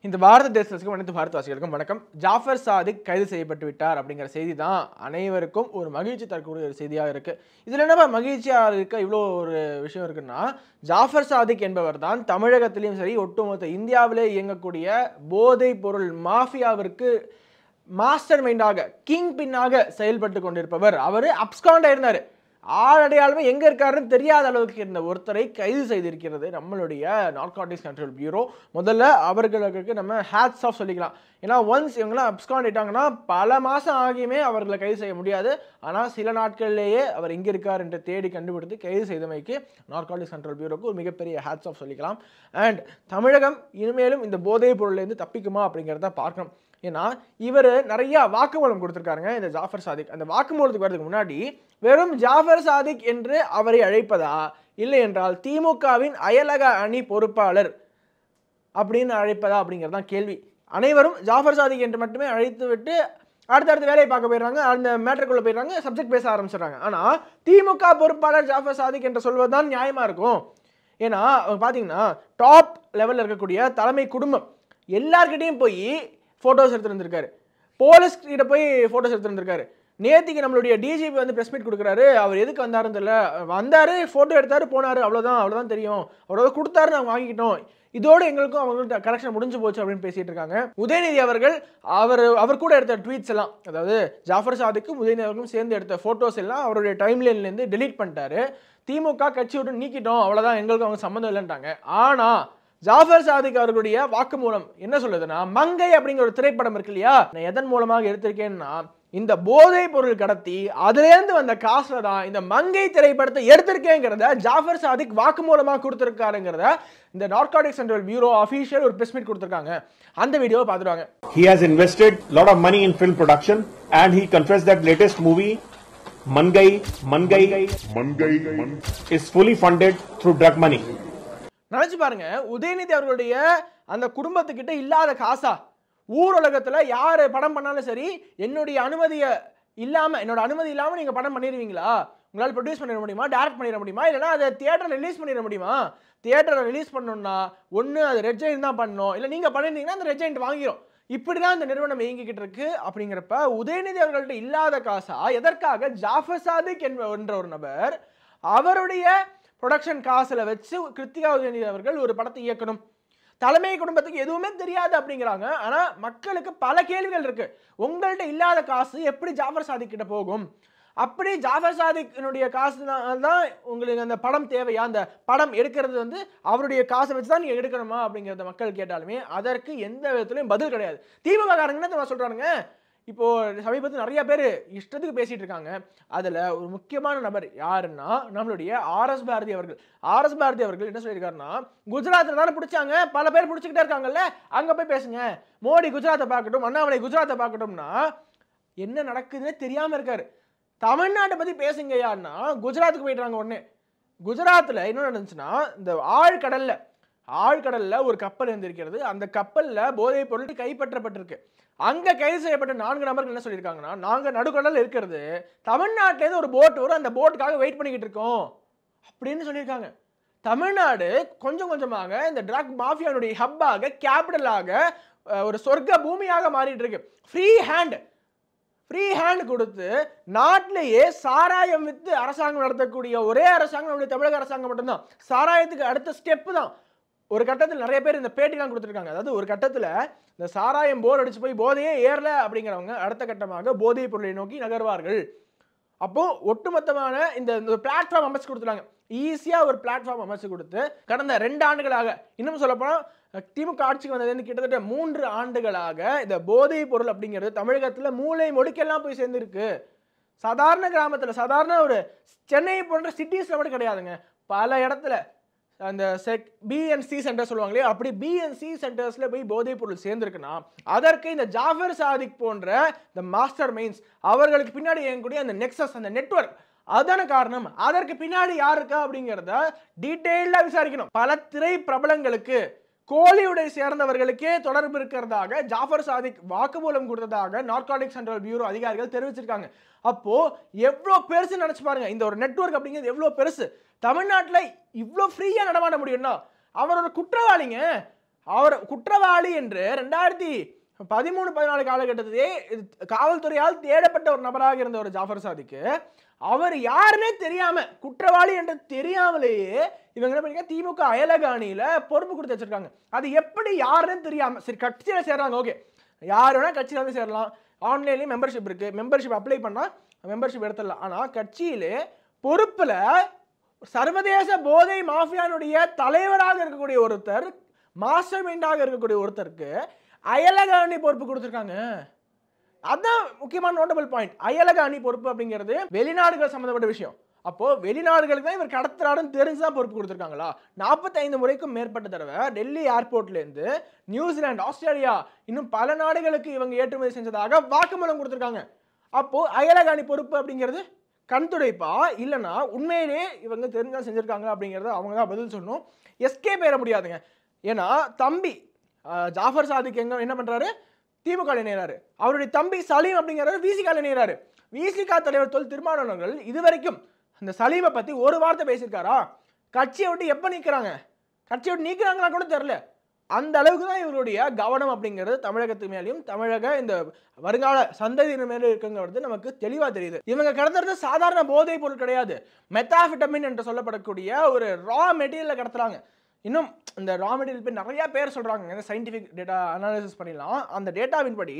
இந்த பாரத தேசத்துக்கும் அனைத்து பாரதவாசிகளுக்கும் வணக்கம் ஜாஃபர் சாதிக் கைது செய்யப்பட்டு விட்டார் அப்படிங்கிற செய்தி தான் அனைவருக்கும் ஒரு மகிழ்ச்சி தரக்கூடிய ஒரு செய்தியாக இருக்கு இதுல என்ன மகிழ்ச்சியாக இருக்க இவ்வளோ ஒரு விஷயம் இருக்குன்னா ஜாஃபர் சாதிக் என்பவர் தான் தமிழகத்திலையும் சரி ஒட்டுமொத்த இந்தியாவிலே இயங்கக்கூடிய போதைப் பொருள் மாஃபியாவிற்கு மாஸ்டர் மைண்டாக கிங் பின்னாக செயல்பட்டு கொண்டிருப்பவர் அவர் அப்ஸ்காண்ட் இருந்தார் ஆள் அடையாளமே எங்க இருக்காருன்னு தெரியாத அளவுக்கு இருந்த ஒருத்தரை கைது செய்திருக்கிறது நம்மளுடைய நார்காட்டிக்ஸ் கண்ட்ரோல் பியூரோ முதல்ல அவர்களுக்கு நம்ம ஹேட்ஸ் ஆஃப் சொல்லிக்கலாம் ஏன்னா ஒன்ஸ் இவங்களாம் அப்ஸ்காண்ட் ஆயிட்டாங்கன்னா பல மாதம் ஆகியுமே அவர்களை கைது செய்ய முடியாது ஆனால் சில நாட்களிலேயே அவர் எங்கே இருக்கார் என்று தேடி கண்டுபிடித்து கைது செய்தமைக்கு நார்காட்டிக்ஸ் கண்ட்ரோல் பியூரோக்கு ஒரு மிகப்பெரிய ஹேட்ஸ் ஆஃப் சொல்லிக்கலாம் அண்ட் தமிழகம் இனிமேலும் இந்த போதைப் பொருள்லேருந்து தப்பிக்குமா அப்படிங்கிறத பார்க்கணும் ஏன்னா இவர் நிறைய வாக்குமூலம் கொடுத்துருக்காருங்க இந்த ஜாஃபர் சாதிக் அந்த வாக்குமூலத்துக்கு வரதுக்கு முன்னாடி வெறும் ஜாஃபர் சாதிக் என்று அவரை அழைப்பதா இல்லை என்றால் திமுகவின் அயலக அணி பொறுப்பாளர் அப்படின்னு அழைப்பதா அப்படிங்கிறது தான் கேள்வி அனைவரும் ஜாஃபர் சாதிக் என்று மட்டுமே அழைத்து விட்டு அடுத்தடுத்த வேலையை பார்க்க போயிடுறாங்க அந்த மேட்டருக்குள்ளே போயிடுறாங்க சப்ஜெக்ட் பேச ஆரம்பிச்சிடுறாங்க ஆனால் திமுக பொறுப்பாளர் ஜாஃபர் சாதிக் என்று சொல்வது தான் நியாயமாக இருக்கும் ஏன்னா அவங்க பார்த்தீங்கன்னா டாப் லெவலில் இருக்கக்கூடிய தலைமை குடும்பம் எல்லார்கிட்டையும் போய் ஃபோட்டோஸ் எடுத்துருந்துருக்காரு போலீஸ் கிட்ட போய் ஃபோட்டோஸ் எடுத்துருந்துருக்காரு நேத்திக்கு நம்மளுடைய டிஜிபி வந்து ப்ரெஸ் மீட் கொடுக்குறாரு அவர் எதுக்கு வந்தாருன்னு தெரியல வந்தார் ஃபோட்டோ எடுத்தாரு போனார் அவ்வளோதான் அவ்வளோதான் தெரியும் அவ்வளோ கொடுத்தாரு நாங்கள் வாங்கிக்கிட்டோம் இதோடு எங்களுக்கும் அவங்கள்ட்ட கரெக்ஷன் முடிஞ்சு போச்சு அப்படின்னு பேசிட்டு இருக்காங்க உதயநிதி அவர்கள் அவர் அவர் கூட எடுத்த ட்வீட்ஸ் எல்லாம் அதாவது ஜாஃபர் சாதிக்கும் உதயநிதி அவர்களும் சேர்ந்து எடுத்த ஃபோட்டோஸ் எல்லாம் அவருடைய டைம்லைன்லேருந்து டெலீட் பண்ணிட்டாரு திமுக கட்சி விட்டு நீக்கிட்டோம் அவ்வளோதான் எங்களுக்கு அவங்க சம்மந்தம் இல்லைன்ட்டாங்க ஆனால் ஜாஃபர் சாதிக் அவர்களுடைய வாக்குமூலம் என்ன சொல்லுதுன்னா மங்கை அப்படிங்கிற ஒரு திரைப்படம் இருக்கு இல்லையா நான் எதன் மூலமாக எடுத்திருக்கேன்னா இந்த போதைப் பொருள் கடத்தி அதுலேருந்து வந்த காசுல தான் இந்த மங்கை திரைப்படத்தை எடுத்திருக்கேங்கிறத ஜாஃபர் சாதிக் வாக்குமூலமாக கொடுத்துருக்காருங்கிறத இந்த நார்காட்டிக் சென்ட்ரல் பியூரோ அஃபீஷியல் ஒரு ப்ரெஸ் மீட் கொடுத்துருக்காங்க அந்த வீடியோவை பார்த்துருவாங்க He has invested a lot of money in film production and he confessed that latest movie, Mangai, Mangai, Mangai, Man, is fully funded through drug money. நினைச்சு பாருங்க உதயநிதி அவர்களுடைய அந்த குடும்பத்துக்கிட்ட இல்லாத காசா ஊர் உலகத்துல யார் படம் பண்ணாலும் சரி என்னுடைய அனுமதியை இல்லாம என்னோட அனுமதி இல்லாம நீங்க படம் பண்ணிடுவீங்களா உங்களால் ப்ரொடியூஸ் பண்ணிட முடியுமா டேரக்ட் பண்ணிட முடியுமா இல்லைனா அதை தியேட்டரில் ரிலீஸ் பண்ணிட முடியுமா தியேட்டரில் ரிலீஸ் பண்ணணும்னா ஒன்று அது ரெட் ஜெயின் தான் பண்ணணும் இல்லை நீங்கள் பண்ணியிருந்தீங்கன்னா அந்த ரெட் ஜெயின்ட் வாங்கிடும் இப்படி தான் இந்த நிறுவனம் இயங்கிக்கிட்டு இருக்கு அப்படிங்கிறப்ப உதயநிதி அவர்கள்ட்ட இல்லாத காசா எதற்காக ஜாஃபர் சாதிக் என்ப- என்ற ஒரு நபர் அவருடைய ப்ரொடக்ஷன் காசில் வச்சு கிருத்திகா உதயநிதி அவர்கள் ஒரு படத்தை இயக்கணும் தலைமை குடும்பத்துக்கு எதுவுமே தெரியாது அப்படிங்கிறாங்க ஆனால் மக்களுக்கு பல கேள்விகள் இருக்கு உங்கள்கிட்ட இல்லாத காசு எப்படி ஜாஃபர் சாதிக் கிட்ட போகும் அப்படி ஜாஃபர் சாதிக்கினுடைய காசு தான் உங்களுக்கு அந்த படம் தேவையா அந்த படம் எடுக்கிறது வந்து அவருடைய காசை வச்சு தான் நீங்கள் எடுக்கணுமா அப்படிங்கிறத மக்கள் கேட்டாலுமே அதற்கு எந்த விதத்துலையும் பதில் கிடையாது திமுக காரங்க என்ன தெரியுமா சொல்றானுங்க இப்போ சமீபத்தில் நிறைய பேர் இஷ்டத்துக்கு பேசிட்டு இருக்காங்க அதில் ஒரு முக்கியமான நபர் யாருன்னா நம்மளுடைய ஆர்எஸ் பாரதி அவர்கள் ஆர்எஸ் பாரதி அவர்கள் என்ன சொல்லியிருக்காருன்னா குஜராத்தில் தானே பிடிச்சாங்க பல பேர் பிடிச்சிக்கிட்டே இருக்காங்கல்ல அங்கே போய் பேசுங்க மோடி குஜராத்தை பார்க்கட்டும் அண்ணாமலை குஜராத்தை பார்க்கட்டும்னா என்ன நடக்குதுன்னே தெரியாமல் இருக்காரு தமிழ்நாட்டை பற்றி பேசுங்கய்யான்னா குஜராத்துக்கு போயிட்டாங்க உடனே குஜராத்தில் என்ன நடந்துச்சுன்னா இந்த ஆழ்கடல்ல ஆழ்கடல்ல ஒரு கப்பல் இருந்திருக்கிறது அந்த கப்பல்ல போதைப் பொருள் கைப்பற்றப்பட்டிருக்கு அங்க கைது செய்யப்பட்ட நான்கு நபர்கள் என்ன சொல்லியிருக்காங்கன்னா நாங்க நடுக்கடல் இருக்கிறது தமிழ்நாட்டுல இருந்து ஒரு போட் வரும் அந்த போட்டுக்காக வெயிட் பண்ணிக்கிட்டு இருக்கோம் அப்படின்னு சொல்லியிருக்காங்க தமிழ்நாடு கொஞ்சம் கொஞ்சமாக இந்த ட்ரக் மாஃபியானுடைய ஹப்பாக கேபிட்டலாக ஒரு சொர்க்க பூமியாக மாறிட்டு இருக்கு ஃப்ரீ ஹேண்ட் ஃப்ரீ ஹேண்ட் கொடுத்து நாட்டிலேயே சாராயம் வித்து அரசாங்கம் நடத்தக்கூடிய ஒரே அரசாங்கம் நம்முடைய தமிழக அரசாங்கம் மட்டும்தான் சாராயத்துக்கு அடுத்த ஸ்டெப்பு தான் ஒரு கட்டத்தில் நிறைய பேர் இந்த பேட்டிலாம் கொடுத்துருக்காங்க அதாவது ஒரு கட்டத்தில் இந்த சாராயம் போர் அடிச்சு போய் போதையே ஏறல அப்படிங்கிறவங்க அடுத்த கட்டமாக போதைப் பொருளை நோக்கி நகர்வார்கள் அப்போ ஒட்டுமொத்தமான இந்த இந்த பிளாட்ஃபார்ம் அமைச்சு கொடுத்துருவாங்க ஈஸியாக ஒரு பிளாட்ஃபார்ம் அமைச்சு கொடுத்து கடந்த ரெண்டு ஆண்டுகளாக இன்னும் சொல்லப்போனால் திமுக ஆட்சிக்கு வந்தது கிட்டத்தட்ட மூன்று ஆண்டுகளாக இந்த போதைப் பொருள் அப்படிங்கிறது தமிழகத்தில் மூளை மொடுக்கெல்லாம் போய் சேர்ந்துருக்கு சாதாரண கிராமத்தில் சாதாரண ஒரு சென்னை போன்ற சிட்டிஸில் மட்டும் கிடையாதுங்க பல இடத்துல அந்த செக் பிஎன்சி சென்டர் சொல்லுவாங்க இல்லையா அப்படி பிஎன்சி சென்டர்ஸில் போய் போதைப் பொருள் சேர்ந்துருக்குன்னா அதற்கு இந்த ஜாஃபர் சாதிக் போன்ற இந்த மாஸ்டர் மைண்ட்ஸ் அவர்களுக்கு பின்னாடி இயங்கக்கூடிய அந்த நெக்ஸஸ் அந்த நெட்வொர்க் அதான காரணம் அதற்கு பின்னாடி யார் இருக்கா அப்படிங்கிறத டீட்டெயிலாக விசாரிக்கணும் பல திரை பிரபலங்களுக்கு கோலிவுடை சேர்ந்தவர்களுக்கே தொடர்பு இருக்கிறதாக ஜாஃபர் சாதிக் வாக்குமூலம் கொடுத்ததாக நார்காட்டிக் சென்ட்ரல் பியூரோ அதிகாரிகள் தெரிவிச்சிருக்காங்க அப்போ எவ்வளோ பெருசு நினைச்சு பாருங்க இந்த ஒரு நெட்வொர்க் அப்படிங்கிறது எவ்வளோ பெருசு தமிழ்நாட்டில் இவ்வளோ ஃப்ரீயாக நடமாட முடியும்னா அவர் ஒரு குற்றவாளிங்க அவர் குற்றவாளி என்று ரெண்டாயிரத்தி பதிமூணு பதினாலு காலகட்டத்திலே இது காவல்துறையால் தேடப்பட்ட ஒரு நபராக இருந்த ஒரு ஜாஃபர் சாதிக்கு அவர் யாருன்னே தெரியாம குற்றவாளி என்று தெரியாமலேயே இவங்க என்ன பண்ணீங்க திமுக அயலக அணியில பொறுப்பு கொடுத்து வச்சிருக்காங்க அது எப்படி யாருன்னு தெரியாம சரி கட்சியில சேர்றாங்க ஓகே யார் வேணா கட்சியில வந்து சேரலாம் ஆன்லைன்லயும் மெம்பர்ஷிப் இருக்கு மெம்பர்ஷிப் அப்ளை பண்ணா மெம்பர்ஷிப் எடுத்துடலாம் ஆனா கட்சியிலே பொறுப்புல சர்வதேச போதை மாஃபியானுடைய தலைவராக இருக்கக்கூடிய ஒருத்தர் மாஸ்டர் மைண்டாக இருக்கக்கூடிய ஒருத்தருக்கு அயலக அணி பொறுப்பு கொடுத்துருக்காங்க அதான் முக்கியமான நோட்டபிள் பாயிண்ட் அயலக அணி பொறுப்பு அப்படிங்கிறது வெளிநாடுகள் சம்மந்தப்பட்ட விஷயம் அப்போ வெளிநாடுகளுக்கு தான் இவர் கடத்துறாருன்னு தெரிஞ்சு தான் பொறுப்பு கொடுத்துருக்காங்களா நாற்பத்தைந்து முறைக்கும் மேற்பட்ட தடவை டெல்லி ஏர்போர்ட்ல இருந்து நியூசிலாந்து ஆஸ்திரேலியா இன்னும் பல நாடுகளுக்கு இவங்க ஏற்றுமதி செஞ்சதாக வாக்குமூலம் கொடுத்துருக்காங்க அப்போ அயலக அணி பொறுப்பு அப்படிங்கிறது கண் துடைப்பா இல்லைன்னா உண்மையிலே இவங்க தெரிஞ்சா செஞ்சிருக்காங்க அப்படிங்கிறத அவங்க தான் பதில் சொல்லணும் எஸ்கே பெற முடியாதுங்க ஏன்னா தம்பி ஆஹ், ஜாஃபர் சாதிக் எங்க என்ன பண்றாரு திமுக இணைகிறாரு அவருடைய தம்பி சலீம் அப்படிங்கிறவர் விசிகா இணைகிறாரு விசிகா தலைவர் தொல் திருமாவளவர்கள் இதுவரைக்கும் அந்த சலீமை பத்தி ஒரு வார்த்தை பேசியிருக்காரா கட்சியை விட்டு எப்போ நீக்குறாங்க கட்சியை விட்டு நீக்குறாங்களா கூட தெரில அந்த அளவுக்கு தான் இவருடைய கவனம் அப்படிங்கிறது தமிழகத்து மேலேயும் தமிழக இந்த வருங்கால சந்ததியினர் மேலே இருக்குங்கிறது நமக்கு தெளிவாக தெரியுது இவங்க கடத்துறது சாதாரண போதைப் பொருள் கிடையாது மெத்தாஃபிட்டமின் என்று சொல்லப்படக்கூடிய ஒரு ரா மெட்டீரியலை கடத்துறாங்க இன்னும் இந்த ரா மெட்டீரியல் போய் நிறைய பேர் சொல்கிறாங்க சயின்டிஃபிக் டேட்டா அனாலிசிஸ் பண்ணிடலாம் அந்த டேட்டாவின் படி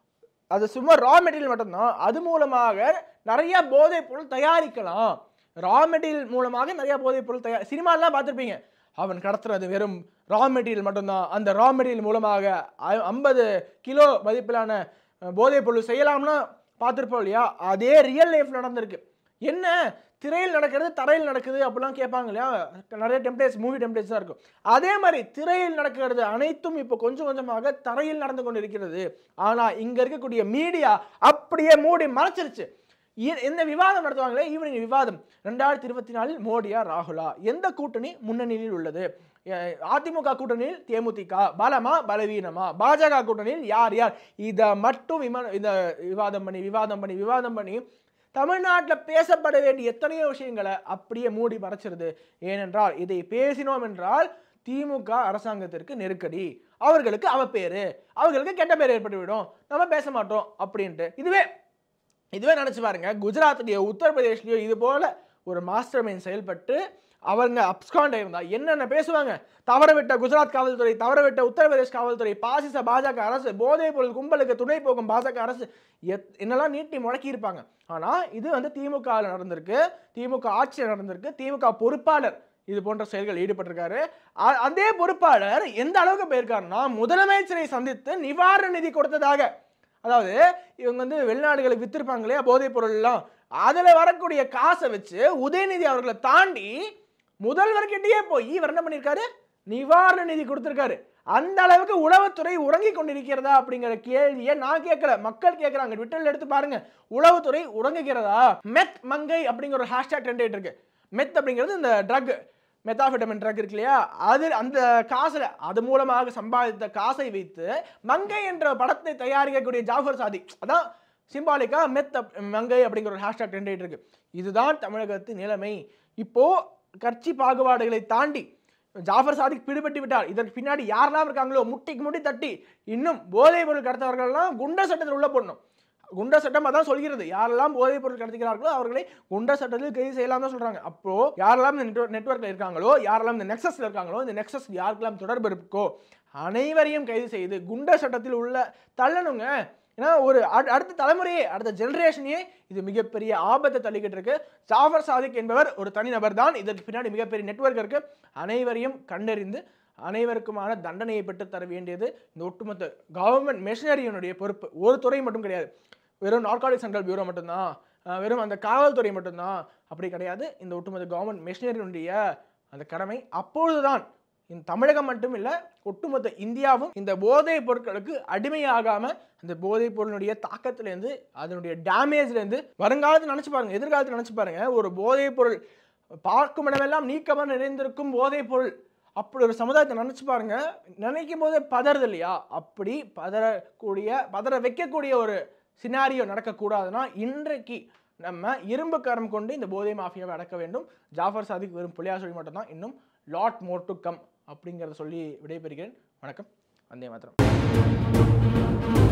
அது சும்மா ரா மெட்டீரியல் மட்டும்தான் அது மூலமாக நிறைய போதைப் பொருள் தயாரிக்கலாம் ரா மெட்டீரியல் மூலமாக நிறைய போதைப் பொருள் தயார் சினிமாலாம் பார்த்துருப்பீங்க அவன் கடத்துறது வெறும் ரா மெட்டீரியல் மட்டும்தான் அந்த ரா மெட்டீரியல் மூலமாக ஐம்பது கிலோ மதிப்பிலான அஹ், போதைப் பொருள் செய்யலாம்னா பார்த்துருப்போம் இல்லையா அதே ரியல் லைஃப் நடந்திருக்கு என்ன திரையில் நடக்கிறது தரையில் நடக்குது அப்படிலாம் கேட்பாங்க இல்லையா நிறைய டெம்ப்ளேட்ஸ் மூவி டெம்ப்ளேட்ஸ் தான் இருக்கும் அதே மாதிரி திரையில் நடக்கிறது அனைத்தும் இப்போ கொஞ்சம் கொஞ்சமாக தரையில் நடந்து கொண்டு இருக்கிறது ஆனால் இங்கே இருக்கக்கூடிய மீடியா அப்படியே மூடி மறைச்சிருச்சு இ- இந்த விவாதம் நடத்துவாங்களே ஈவினிங் விவாதம் ரெண்டாயிரத்தி இருபத்தி நாலில் மோடியா ராகுலா எந்த கூட்டணி முன்னணியில் உள்ளது அஹ் அதிமுக கூட்டணியில் தேமுதிக பலமா பலவீனமா பாஜக கூட்டணியில் யார் யார் இதை மட்டும் விம இதை விவாதம் பண்ணி விவாதம் பண்ணி விவாதம் பண்ணி தமிழ்நாட்டில் பேசப்பட வேண்டிய எத்தனையோ விஷயங்களை அப்படியே மூடி மறைச்சிருது ஏனென்றால் இதை பேசினோம் என்றால் திமுக அரசாங்கத்திற்கு நெருக்கடி அவர்களுக்கு அவப்பேரு அவர்களுக்கு கெட்ட பேர் ஏற்பட்டுவிடும் நம்ம பேச மாட்டோம் அப்படின்ட்டு இதுவே இதுவே நினச்சி பாருங்க குஜராத்லேயோ உத்தரப்பிரதேஷ்லேயோ இது போல ஒரு மாஸ்டர் மைண்ட் செயல்பட்டு அவங்க அப்ஸ்காண்ட் இருந்தா என்னென்ன பேசுவாங்க தவறவிட்ட குஜராத் காவல்துறை தவறவிட்ட உத்தரப்பிரதேஷ் காவல்துறை பாசிச பாஜக அரசு போதைப் பொருள் கும்பலுக்கு துணை போகும் பாஜக அரசு எத் என்னெல்லாம் நீட்டி முடக்கி இருப்பாங்க ஆனால் இது வந்து திமுக ல நடந்திருக்கு திமுக ஆட்சியில் நடந்திருக்கு திமுக பொறுப்பாளர் இது போன்ற செயல்கள் ஈடுபட்டிருக்காரு அ- அதே பொறுப்பாளர் எந்த அளவுக்கு போயிருக்காருன்னா முதலமைச்சரை சந்தித்து நிவாரண நிதி கொடுத்ததாக அதாவது இவங்க வந்து வெளிநாடுகளுக்கு வித்திருப்பாங்க இல்லையா போதைப் பொருள்லாம் அதில் வரக்கூடிய காசை வச்சு உதயநிதி அவர்களை தாண்டி முதல்வர்கிட்டயே போய் இவர் என்ன பண்ணியிருக்காரு நிவாரண நிதி கொடுத்திருக்காரு அந்த அளவுக்கு உளவுத்துறை உறங்கி கொண்டிருக்கிறதா அப்படிங்கிற கேள்வியை நான் கேட்கல மக்கள் கேட்கறாங்க ட்விட்டர்ல எடுத்து பாருங்க உளவுத்துறை உறங்குகிறதா மெத் மங்கை அப்படிங்கிற ஒரு ஹேஷ்டேக் ட்ரெண்ட் ஆயிட்டு இருக்கு மெத் அப்படிங்கிறது இந்த ட்ரக் மெத்தாஃபெட்டமின் ட்ரக் இருக்கு இல்லையா அது அந்த காசுல அது மூலமாக சம்பாதித்த காசை வைத்து மங்கை என்ற படத்தை தயாரிக்கக்கூடிய ஜாஃபர் சாதிக் அதான் சிம்பாலிக்கா மெத் அப்- மங்கை அப்படிங்கிற ஒரு ஹேஷ்டாக் ட்ரெண்ட் ஆயிட்டு இருக்கு இதுதான் தமிழகத்தின் நிலைமை இப்போ கட்சி பாகுபாடுகளை தாண்டி ஜாஃபர் சாதிக் பிடிபட்டு விட்டார் இதற்கு பின்னாடி யாரெல்லாம் இருக்காங்களோ முட்டிக்கு முட்டி தட்டி இன்னும் போதைப் பொருள் கடத்தவர்கள்லாம் குண்டர் சட்டத்தில் உள்ள போடணும் குண்டர் சட்டம் அதான் சொல்கிறது யாரெல்லாம் போதைப் பொருள் கடத்துகிறார்களோ அவர்களை குண்டர் சட்டத்தில் கைது செய்யலாம் தான் சொல்றாங்க அப்போ யாரெல்லாம் இந்த நெட்வொர்க் நெட்வொர்க்ல இருக்காங்களோ யாரெல்லாம் இந்த நெக்ஸஸ்ல இருக்காங்களோ இந்த நெக்ஸஸ் யாருக்கெல்லாம் தொடர்பு இருக்கோ அனைவரையும் கைது செய்து குண்டர் சட்டத்தில் உள்ள தள்ளணுங்க ஏன்னா ஒரு அடு- அடுத்த தலைமுறையே அடுத்த ஜெனரேஷனையே இது மிகப்பெரிய ஆபத்தை தள்ளிக்கிட்டு இருக்கு ஜாஃபர் சாதிக் என்பவர் ஒரு தனிநபர் தான் இதற்கு பின்னாடி மிகப்பெரிய நெட்வொர்க் இருக்கு அனைவரையும் கண்டறிந்து அனைவருக்குமான தண்டனையை பெற்று தர வேண்டியது இந்த ஒட்டுமொத்த கவர்மெண்ட் மெஷினரியினுடைய பொறுப்பு ஒரு துறை மட்டும் கிடையாது வெறும் நார்காலிக் சென்ட்ரல் பியூரோ மட்டும்தான் அஹ் வெறும் அந்த காவல்துறை மட்டும்தான் அப்படி கிடையாது இந்த ஒட்டுமொத்த கவர்மெண்ட் மெஷினரியினுடைய அந்த கடமை அப்பொழுதுதான் இந்த தமிழகம் மட்டும் இல்ல ஒட்டுமொத்த இந்தியாவும் இந்த போதைப் பொருட்களுக்கு அடிமையாகாம அந்த போதைப் பொருளுடைய தாக்கத்திலேருந்து அதனுடைய டேமேஜ்லேருந்து வருங்காலத்தில் நினைச்சு பாருங்க எதிர்காலத்தில் நினைச்சு பாருங்க ஒரு போதைப் பொருள் பார்க்கும் இடமெல்லாம் நீக்கமாக நிறைந்திருக்கும் போதைப் பொருள் அப்படி ஒரு சமுதாயத்தை நினைச்சு பாருங்க நினைக்கும் போதே பதறது இல்லையா அப்படி பதறக்கூடிய பதற வைக்கக்கூடிய ஒரு சினாரியோ நடக்கக்கூடாதுன்னா இன்றைக்கு நம்ம இரும்பு கரம் கொண்டு இந்த போதை மாஃபியாவை அடக்க வேண்டும் ஜாஃபர் சாதிக் வெறும் புலியா சொல்லி மட்டும்தான் இன்னும் லாட் மோர் டு கம் அப்படிங்கிறத சொல்லி விடைபெறுகிறேன் வணக்கம் வந்தே மாத்திரம்